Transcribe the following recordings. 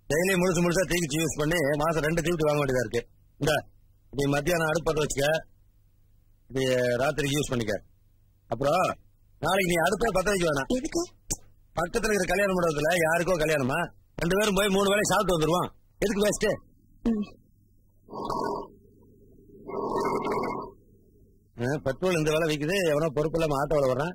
Daily முழுசு முழுசா தீக்குச்சி யூஸ் பண்ணி மாசம் ரெண்டு தீவிட்டு வாங்க வேண்டியதா இருக்கு இந்த நீ மத்தியானம் அடுப்பத்தை வச்சுக்க இது ராத்திரிக்கு யூஸ் பண்ணிக்க அப்புறம் நாளைக்கு நீ அடுப்பை பத்த வைக்க வேணாம் எதுக்கு பக்கத்துல இருக்கிற கல்யாண மண்டபத்துல யாருக்கோ கல்யாணமா ரெண்டு பேரும் போய் மூணு வேளை சாப்பிட்டு வந்துருவான் எதுக்கு வேஸ்ட் ம். பெட்ரோல் இந்த வேலை விக்குது எவனோ பொறுப்பு இல்லாம ஆட்டோவில் வர்றான்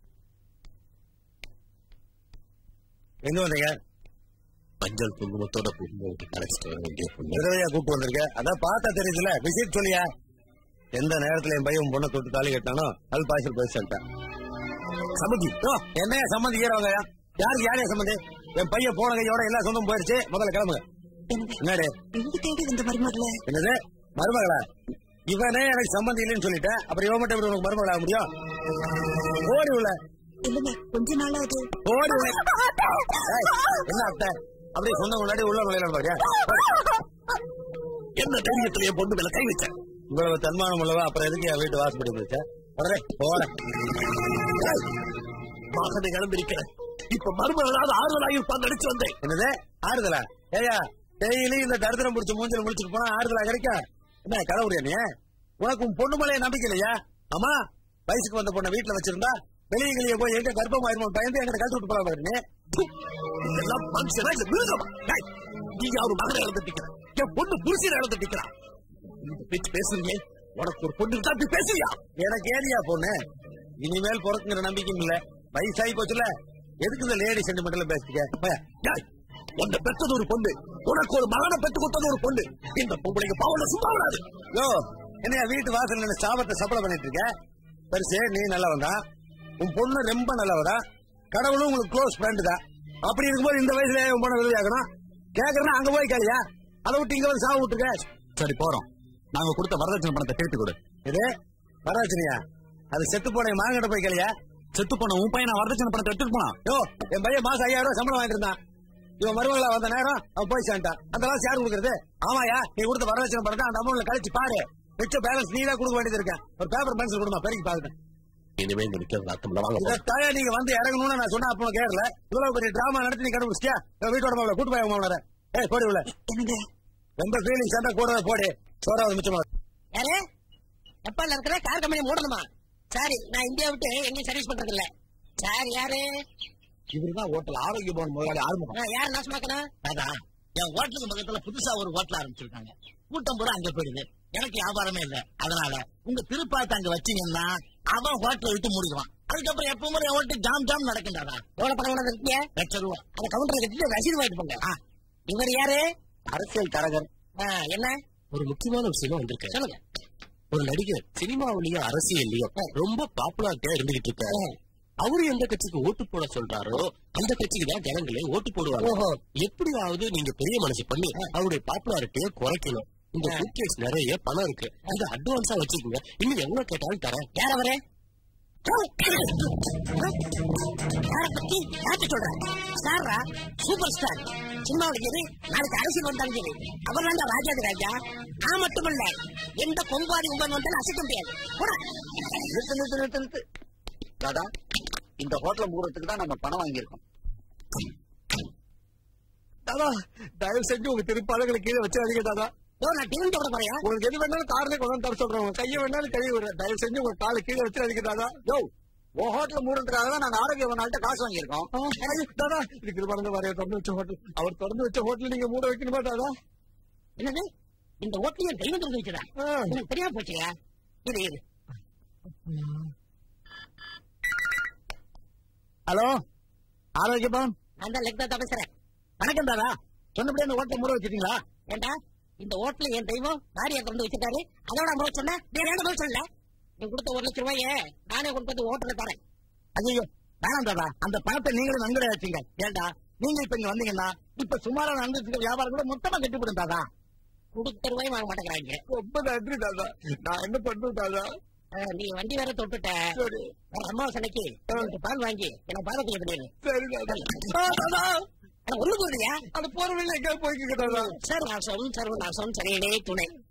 எங்க வந்தீங்க மஞ்சள் குங்குமத்தோட போகும்போது அழைச்சிட்டு வர வேண்டிய பொண்ணு விதவையா கூப்பிட்டு வந்திருக்க அதான் பார்த்தா தெரியுதுல விசிட் சொல்லியா எந்த நேரத்துல என் பையன் உன் பொண்ணை தொட்டு தாலி கட்டானோ அது பாய்ச்சல் போய் சொல்லிட்டேன் சம்மதி ஓ என்னையா சம்மந்தி ஏறவங்க யாருக்கு யாரையா சம்மந்தி என் பையன் போன கையோட எல்லா சொந்தம் போயிருச்சு முதல்ல கிளம்புங்க என்னங்க என்னடி எங்க தேடி வந்த மருமகள என்னது மருமகளா இவனே எனக்கு சம்மந்தி இல்லைன்னு சொல்லிட்டேன் அப்புறம் இவன் மட்டும் எப்படி உனக்கு மருமகள் ஆக முடியும் ஓடி உள்ள இல்லங்க கொஞ்ச நாளாவது ஓடி உள்ள ஏய், என்ன அத்தை அப்படியே சொந்த முன்னாடி உள்ள நுழையலாம் பாரியா என்ன தைரியத்துல என் பொண்ணு மேல கை வச்ச இவ்வளவு தன்மானம் உள்ளவா அப்புறம் எதுக்கு என் வீட்டு வாசப்படி போச்சா உடனே போறேன் மகனை கிளம்பிருக்கிறேன் இப்ப மருமகளாவது ஆறுதலாக இருப்பான் நினைச்சு வந்தேன் என்னது ஆறுதலா ஏயா டெய்லி இந்த தரித்திரம் பிடிச்ச மூஞ்சில முடிச்சுட்டு போனா ஆறுதலா கிடைக்கும் என்ன கடவுளியா நீ உனக்கு உன் பொண்ணு மேலே நம்பிக்கை இல்லையா ஆமா வயசுக்கு வந்த பொண்ணை வீட்டுல வச்சிருந்தா வெளியே வெளியே போய் எங்க கர்ப்பம் ஆயிருமோ பயந்து எங்க கழுத்து விட்டு போலாம் நீ இதெல்லாம் மனுஷனா இல்ல மிருகமா டேய், நீங்க ஒரு மகனை இழந்துட்டீங்க என் பொண்ணு புருஷனை இழந்துட்டீங்களா இந்த பேச்சு பேசுறீங்க உனக்கு ஒரு பொண்ணு இருந்தா இப்படி பேசுறியா எனக்கு ஏரியா பொண்ணு இனிமேல் பிறக்குங்கிற நம்பிக்கையும் இல்ல வயசாகி போச்சுல எதுக்கு இந்த லேடி சென்டிமெண்ட்ல பேசிக்க டேய், உன்னை பெற்றது ஒரு பொண்ணு உனக்கு ஒரு மகனை பெற்று கொடுத்தது ஒரு பொண்ணு இந்த பொம்பளைங்க பாவல சும்மா விடாது யோ என்னையா வீட்டு வாசல்ல நின்னு சாபத்தை சப்பளை பண்ணிட்டு இருக்க பெருசு நீ நல்லவன் தான் உன் பொண்ணு ரொம்ப நல்லவதா கடவுளும் உங்களுக்கு க்ளோஸ் ஃப்ரெண்டு தான் அப்படி இருக்கும்போது இந்த வயசுல உன் பொண்ணை விருதி ஆகணும் கேக்குறேன்னா அங்க போய் கேளியா அதை விட்டு இங்க வந்து சாவு விட்டுருக்க சரி போறோம் நாங்க கொடுத்த வரதட்சணை பணத்தை திருப்பி கொடு இது வரவச்சனியா அது செத்து போன என் மகன்கிட்ட போய் கேளியா செத்து போன உன் பையன் வரதட்சணை பணத்தை எடுத்துட்டு போனான் யோ என் பையன் மாசம் ஐயாயிரம் ரூபாய் சம்பளம் வாங்கிட்டு இருந்தான் இவன் மருமகளா வந்த நேரம் அவன் போய் சேர்ந்தான் அந்த காசு யாரு கொடுக்கறது ஆமாயா நீ கொடுத்த வரதட்சணை பணத்தை அந்த அமௌண்ட்ல கழிச்சு பாரு மிச்ச பேலன்ஸ் நீ தான் கொடுக்க வேண்டியது இருக்கேன் ஒரு பேப்பர் பென்சில் கொடுமா பெருக்கி பாருங்க இனிமே இந்த நிக்கிறது அர்த்தம் வாங்க இதை தாயா நீங்க வந்து இறங்கணும்னு நான் சொன்னா அப்போ கேட்கல இவ்வளவு பெரிய டிராமா நடத்தி நீ கண்டுபிடிச்சியா வீட்டோட மாவள கூட்டு போய் மாவள ஏய் போடி உள்ள என்னங்க ரொம்ப ஃபீலிங்ஸ் இருந்தா கூட போடி சோறாவது மிச்சமா யாரு ஜப்பான்ல இருக்கிற கார் கம்பெனி மூடணுமா சாரி நான் இந்தியா விட்டு எங்கேயும் சர்வீஸ் பண்றது இல்ல சார் யாரு இவருதான் ஹோட்டல் ஆரோக்கிய பவன் முதலாளி ஆரம்பம் ஆ, யார் நாசமாக்கணும் அதான் என் ஹோட்டலுக்கு பக்கத்துல புதுசா ஒரு ஹோட்டல் ஆரம்பிச்சிருக்காங்க கூட்டம் பூரா அங்க போயிடுது எனக்கு வியாபாரமே இல்ல அதனால உங்க திருப்பாத்த அங்க வச்சீங்கன்னா அவன் ஹோட்டலை விட்டு மூடிடுவான் அதுக்கப்புறம் எப்பவும் என் ஹோட்டல் ஜாம் ஜாம் நடக்கின்றாரா எவ்வளவு பணம் கொண்டு இருக்கீங்க லட்ச ரூபா அந்த கவுண்டர் கட்டிட்டு ரசீது வாங்கிட்டு போங்க ஆ. இவர் யாரு அரசியல் தரகர் ஆ, என்ன ஒரு முக்கியமான விஷயம் வந்திருக்கு சொல்லுங்க ஒரு நடிகர் சினிமாவிலயும் அரசியல்லயும் ரொம்ப பாப்புலாரிட்டியா இருந்துகிட்டு இருக்காரு அவரு எந்த கட்சிக்கு ஓட்டு போட சொல்றாரோ அந்த கட்சிக்கு தான் ஜனங்களே ஓட்டு போடுவாங்க ஓஹோ. எப்படியாவது நீங்க பெரிய மனசு பண்ணி அவருடைய பாப்புலாரிட்டிய குறைக்கணும் இந்த சூட்கேஸ் நிறைய பணம் இருக்கு இத அட்வான்ஸா வச்சுக்கோங்க இன்னும் எவ்வளவு கேட்டாலும் தரேன் யார் அவரு யார பத்தி யார்கிட்ட சொல்ற ஸ்டாரா சூப்பர் ஸ்டார் சினிமாவுக்கு எது நாளைக்கு அரசியல் வந்தாலும் சரி அவர் தான் ராஜாதி ராஜா நான் மட்டுமல்ல எந்த கொம்பாதி உம்பன் வந்தாலும் அசைக்க முடியாது போடா. நிறுத்து நிறுத்து நிறுத்து நிறுத்து தாதா இந்த ஹோட்டல் மூடுறதுக்கு தான் நம்ம பணம் வாங்கியிருக்கோம் தாதா தயவு செஞ்சு உங்க திருப்பாளர்களை கீழே வச்சிடாதீங்க தாதா யோ, நான் டிவி விட போறியா உங்களுக்கு எது வேணாலும் கார்ல கொண்டு வந்து தர சொல்றேன் உங்க கையை வேணாலும் கழுவி விடுறேன் தயவு செஞ்சு உங்க காலை கீழே வச்சிடாதீங்க தாதா யோ உன் ஹோட்டல் மூடுறதுக்காக தான் நாங்க ஆரோக்கியவனால்ட்ட காசு வாங்கியிருக்கோம் ஐயோ, தாதா இதுக்கு பாருங்க வரைய திறந்து வச்ச ஹோட்டல் அவர் திறந்து வச்ச ஹோட்டல் நீங்க மூட வைக்கணுமா தாதா என்னது இந்த ஓட்டில தெய்வம் திறந்து வச்சுடா ஆ. எனக்கு தெரியாம போச்சியா இரு இரு ஹலோ ஆரோக்கியபவன் நான் தான் லெக்தா தான் பேசுறேன் வணக்கம் தாதா சொன்னபடியே அந்த ஹோட்டல் மூட வச்சிட்டீங்களா ஏண்டா இந்த ஓட்டுல என் தெய்வம் வாரியா திறந்து வச்சுட்டாரு அதோட முதல் சொன்ன வேற என்ன முதல் சொல்லல நீ கொடுத்த ஒரு லட்சம் ரூபாயே நானே கொண்டு வந்து ஓட்டுல தரேன் ஐயோ வேணாம் தாதா அந்த பணத்தை நீங்களும் நன்கொடை வச்சீங்க ஏண்டா நீங்க இப்ப இங்க வந்தீங்கன்னா இப்ப சுமாரா நடந்துட்டு இருக்க வியாபாரம் கூட மொத்தமா கட்டிவிடும் தாதா கொடுத்த ரூபாய் வாங்க மாட்டேங்கிறாங்க ரொம்ப நன்றி தாதா நான் என்ன பண்றேன் தாதா ஆ, நீ வண்டி வேற தொட்டுட்ட சரி வேற அம்மாவை சனைக்கு எனக்கு பால் வாங்கி எனக்கு பாதத்தை பண்ணிடு சரி தாதா ஆ, தாதா ஒண்ணு போடுறியா அது போற வழியில எங்கேயாவது போய்க்கிங்க தாதா சார் நான் சொல் சர்வ நான் சொல் சரியிலே துணை